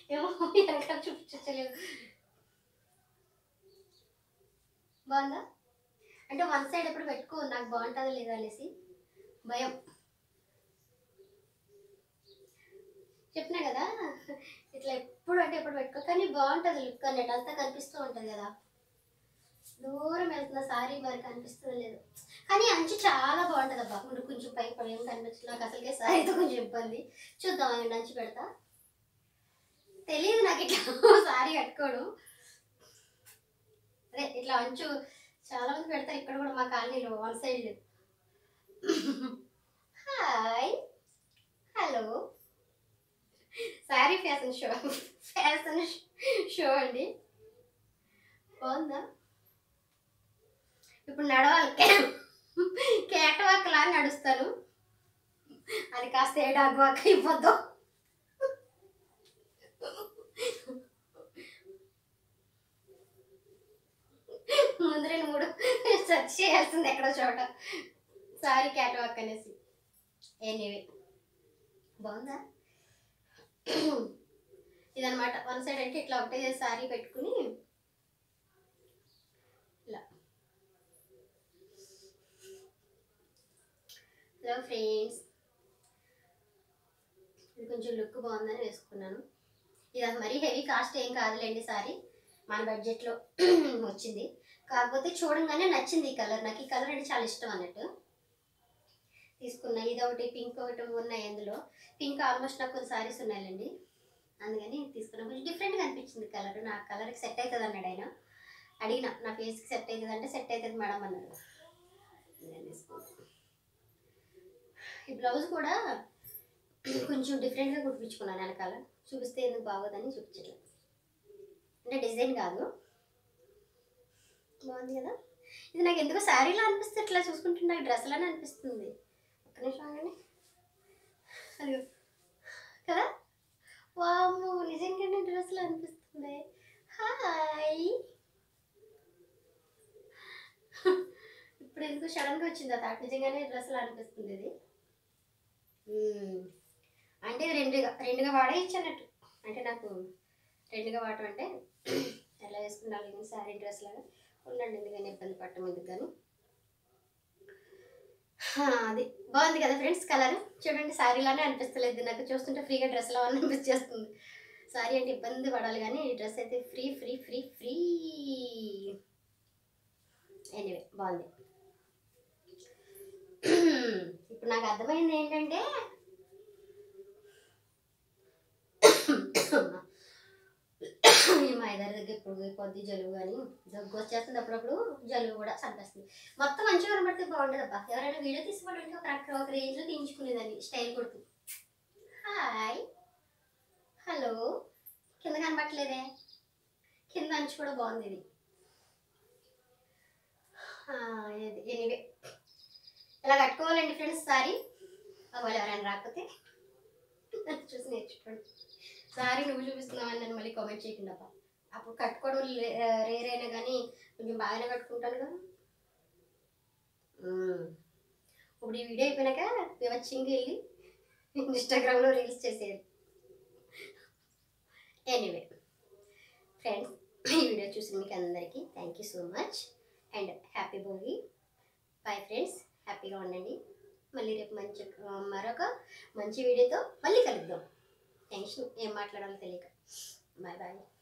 ఏమో వెనకాల చూపించలేదు బాగుందా అంటే వన్ సైడ్ ఎప్పుడు పెట్టుకో నాకు బాగుంటుందా లేదా అనేసి భయం చెప్పినా కదా ఇట్లా ఎప్పుడు అంటే ఎప్పుడు పెట్టుకో కానీ బాగుంటుంది లుక్ అన్నట్టు అంతా కనిపిస్తూ ఉంటుంది కదా దూరం వెళ్తున్న సారీ మరి కనిపిస్తుంది లేదు కానీ అంచు చాలా బాగుంటుంది అబ్బా ఇప్పుడు కొంచెం పై పడి ఏం కనిపించదు నాకు అసలుకే సారీతో కొంచెం ఇబ్బంది చూద్దాం అండి అంచు పెడతా తెలియదు నాకు ఇట్లా సారీ కట్టుకోవడం అదే ఇట్లా అంచు చాలా మంది పెడతారు ఇక్కడ కూడా మా కాలనీలో one side hi hello sorry fashion show fashion show అండి బాగుందా ఇప్పుడు నడవాలి కేట వాక్లా నడుస్తాను అది కాస్త ఏడాగు వాక్ అయిపోద్దాం ముందు రెండు మూడు సెర్చ్ చేయాల్సింది ఎక్కడో చోట సారీ క్యాట్ వాక్ అనేసి ఎనీవే బాగుందా ఇదనమాట వన్ సైడ్ అంటే ఇట్లా ఒకటే సారీ పెట్టుకుని ఇలా హలో ఫ్రెండ్స్ ఇది కొంచెం లుక్ బాగుందని వేసుకున్నాను ఇది అది మరీ హెవీ కాస్ట్ ఏం కాదులేండి సారీ మన బడ్జెట్లో వచ్చింది కాకపోతే చూడంగానే నచ్చింది ఈ కలర్ నాకు ఈ కలర్ అంటే చాలా ఇష్టం అన్నట్టు తీసుకున్నా ఇది ఒకటి పింక్ ఒకటి ఉన్నాయి అందులో పింక్ ఆల్మోస్ట్ నాకు కొన్ని సారీస్ ఉన్నాయండి అందుకని తీసుకున్నా కొంచెం డిఫరెంట్గా అనిపించింది కలర్ నా కలర్కి సెట్ అవుతుంది అన్నాడు ఆయన అడిగిన నా ఫేస్కి సెట్ అవుతుంది అంటే సెట్ అవుతుంది మేడం అన్నాడు నేను తీసుకున్నా. ఈ బ్లౌజ్ కూడా కొంచెం డిఫరెంట్గా కుట్టించుకున్నాను వెనకాల చూపిస్తే ఎందుకు బాగోదని చూపించట్లేదు అంటే డిజైన్ కాదు బాగుంది కదా ఇది నాకు ఎందుకో శారీలా అనిపిస్తుంది ఇట్లా చూసుకుంటే నాకు డ్రెస్లానే అనిపిస్తుంది ఒక్క నిమిషం ఆగండి అదిగో కదా వాము నిజంగానే డ్రెస్లో అనిపిస్తుంది హాయ్ ఇప్పుడు ఎందుకు సడన్గా వచ్చింది ఆ థాట్ నిజంగానే డ్రెస్లో అనిపిస్తుంది ఇది మ్మ్. అంటే ఇది రెండుగా రెండుగా వాడే ఇచ్చానట్టు అంటే నాకు రెండుగా వాడటం అంటే ఎలా వేసుకున్నాను శారీ డ్రెస్ లాగా ఉండండి ఎందుకని ఇబ్బంది పట్టడం ఎందుకు కానీ హా, అది బాగుంది కదా ఫ్రెండ్స్ కలర్ చూడండి శారీలానే అనిపిస్తలేదు నాకు చూస్తుంటే ఫ్రీగా డ్రెస్లో అనిపించేస్తుంది శారీ అంటే ఇబ్బంది పడాలి కానీ ఈ డ్రెస్ అయితే free free free free anyway బాగుంది ఇప్పుడు నాకు అర్థమైంది ఏంటంటే ఈ మా ఇద్దరి దగ్గర ఇప్పుడు కొద్ది జలుబు కానీ దగ్గు వచ్చేస్తుంది అప్పుడప్పుడు జలుబు కూడా చంపేస్తుంది మొత్తం మంచిగా కనబడితే బాగుంటుంది అబ్బా ఎవరైనా వీడియో తీసుకోవడానికి ఒక రక ఒక రేంజ్లో తీయించుకునేదాన్ని స్టైల్ కొడుతూ హాయ్ హలో కింద కనబట్టలేదే కింద అంచు కూడా బాగుంది ఇది ఎనీవే ఇలా కట్టుకోవాలండి ఫ్రెండ్స్ సారీ ఒకవేళ ఎవరైనా రాకపోతే చూసి నేర్చుకోండి సారీ నువ్వు చూపిస్తున్నావని నన్ను మళ్ళీ కామెంట్ చేయకుండా అబ్బా. అప్పుడు కట్టుకోవడం రేర్ అయినా కానీ కొంచెం బాగానే కట్టుకుంటాను కదా మ్మ్. ఇప్పుడు ఈ వీడియో అయిపోయినాక వివచ్చింగ్ వెళ్ళి ఇన్స్టాగ్రామ్లో రీల్స్ చేసేది ఎనీవే ఫ్రెండ్స్ ఈ వీడియో చూసిన మీకు అందరికీ thank you so much and happy Bhogi bye friends హ్యాపీగా ఉండండి మళ్ళీ రేపు మంచి మరొక మంచి వీడియోతో మళ్ళీ కలుద్దాం టెన్షన్ ఏం మాట్లాడాలో తెలియక బాయ్ బాయ్